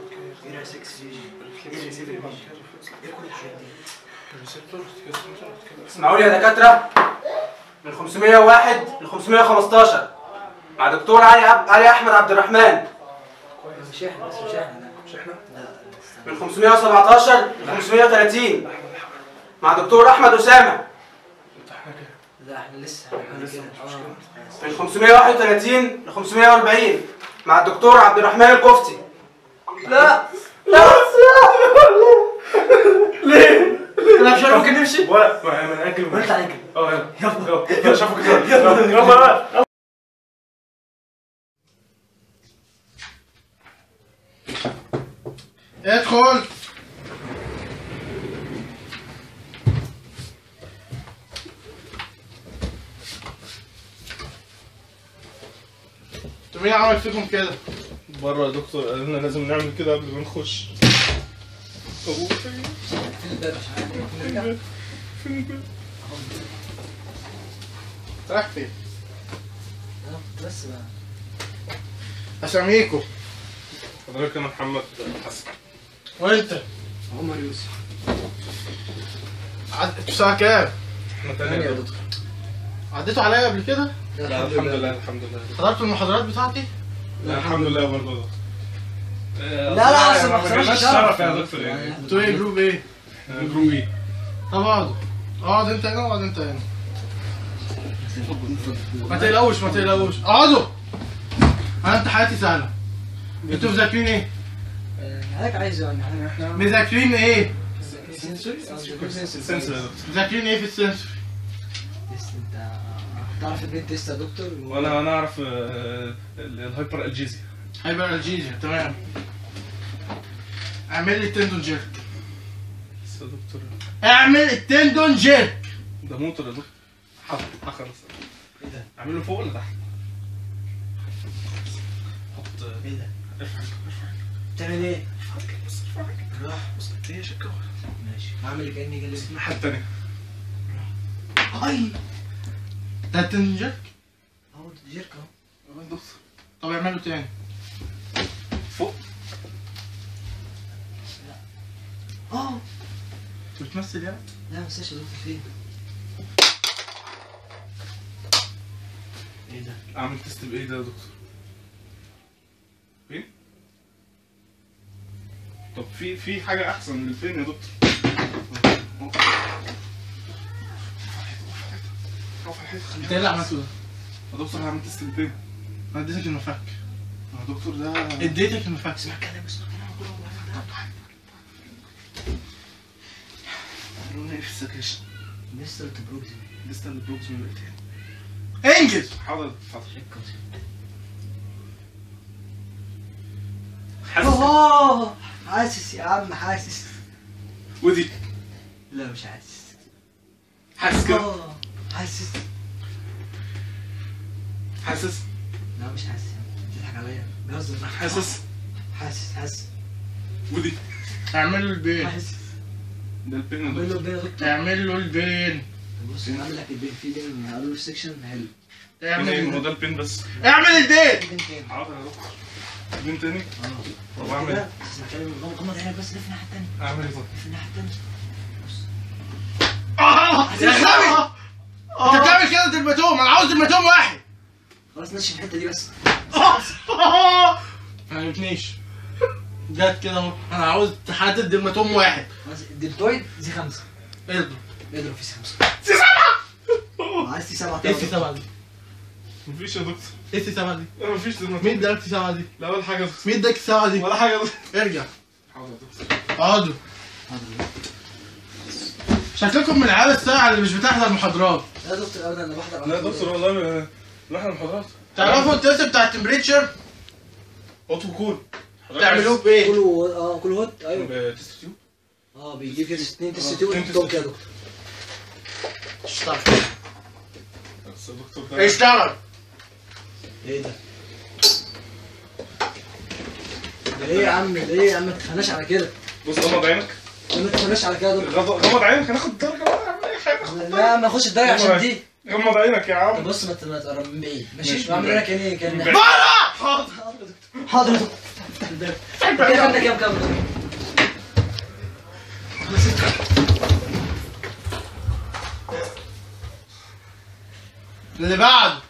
ايه 6 جي جي ايه 7 جي ايه كل الحاجات دي اسمعوا لي يا دكاتره من 501 ل 515 مع دكتور علي عب... علي احمد عبد الرحمن مش احنا بس مش احنا لا مش احنا لا من 517 ل 530 مع دكتور احمد اسامه لا احنا لسه احنا لسه اه من 531 ل 540 مع الدكتور عبد الرحمن الكفتي لا لا ليه؟ لا مش ممكن نمشي ولا ما من اجل وانت عليك اه يلا يلا يلا شافوا كده يلا يلا بقى ادخل انتوا مين عمل فيكم كده؟ بره يا دكتور قال لنا لازم نعمل كده قبل ما نخش فين الباب عشان نرجع رايح فين؟ انا كنت بس بقى اساميكم حضرتك انا محمد حسن وانت عمر يوسف عدت الساعة كام؟ احنا ثانية تاني يا يا دكتور عديتوا عليا قبل كده؟ لا الحمد لله الحمد لله حضرتوا المحاضرات بتاعتي؟ لا الحمد لله برضه لا لا اصل ما ما حصلش جالناش شرف يا دكتور يعني انتوا ايه جروب ايه؟ احنا جروب ايه طب اقعدوا اقعد انت هنا واقعد انت هنا ما تقلقوش ما تقلقوش اقعدوا انا امتحاناتي سهلة انتوا مذاكرين ايه؟ حضرتك عايز يعني احنا احنا مذاكرين ايه؟ سنسوري سنسور يا دكتور مذاكرين ايه في السنسوري؟ تيست انت تعرف البنت تيست يا دكتور وانا انا اعرف آه، ال- الهايبر الجيزيا هيبقى الجيزيا تمام اعمل لي تندون جيرك بس يا دكتور اعمل التندون جيرك ده موتور يا دكتور حاضر آه، خلاص ايه ده؟ اعمله فوق ولا تحت؟ حط ايه ده؟ ارفع ارفع بتعمل ايه؟ ارفع بص ارفع راح بص هي شكه ماشي هعمل كاني جالس الناحية التانية اي ده التندون جيرك اهو جيرك اهو يا دكتور طب اعمله تاني فوق اه انت بتمثل يعني؟ لا ما تنساش يا دكتور فين؟ ايه ده؟ اعمل تيست بايه ده يا دكتور؟ فين؟ طب في في حاجة أحسن من الفين يا دكتور؟ رفع الحيط انت ايه اللي عملته ده؟ يا دكتور هعمل تيست الفين انا اديتك المفك يا دكتور ده اديتك المفك اسمع كلام اسمع كلام قالوا ايه في السكاشن مستر تبروكسي لسه البروكس من الاتهام انجز حاضر حاضر شكرا حاسس اه حاسس يا عم حاسس ودي لا مش حاسس حاسس كده اه حاسس حاسس لا مش حاسس بتضحك عليا بهزر معاك. حاسس حاسس حاسس ودي اعمل له البين حاسس ده البين يا اعمل له دكتور البين يا دكتور اعمل له البين بص انا عامل لك البين في بين هقول له في سكشن حلو اعمل ايه ما هو البين. ده البين بس اعمل البين في بين تاني حاضر يا دكتور بين تاني اه طب اعمل كده ايه؟ اسمع كلامي غمض غمض عينك بس لف الناحيه التانيه اعمل ايه طب؟ لف الناحيه التانيه بص اه يا غبي انت بتعمل كده دلماتوم انا عاوز دلماتوم واحد خلاص نشف الحته دي بس ما عجبتنيش جت كده اهو انا عاوز تحدد دلماتوم واحد خلاص الدلتويد زي خمسه اضرب اضرب في خمسه سي سبعة عايز تي سبعه ايه سي سبعة دي؟ مفيش يا دكتور ايه سي سبعة دي؟ لا مفيش ده مين ادالك سي سبعة دي؟ لا ولا حاجة يا دكتور مين اداك سي سبعة دي؟ ولا حاجة يا دكتور ارجع حاضر يا دكتور اقعدوا شكلكم من العيال الساعة اللي مش بتحضر محاضرات لا يا دكتور ابدا انا بحضر لا يا دكتور والله ما- رحنا المحاضرات تعرفوا التيست بتاع التمبريتشر اوتو كول تعملوه بايه؟ كله اه كله هوت ايوه بتست تيوب اه بيجيب كده اثنين تيست آه، تيوب اتنين ويحطهم تيست كده يا دكتور اشتغل بس يا دكتور ده اشتغل ايه ده؟ ده ليه يا عم ليه يا عم ما تخناش على كده بص غمض عينك ليه ما تخناش على كده يا دكتور غض- غمض عينك هناخد الدرجة ولا نعمل أي حاجة لا ما اخش الدايره عشان دي غمض عينك يا طب عم بص ما ت- ما تقرب من بعيد ماشي ماشي. واعمل لك كاني كان بره حاضر يا دكتور حاضر يا دكتور افتح الباب كده خدنا كام كام دول؟ اللي بعده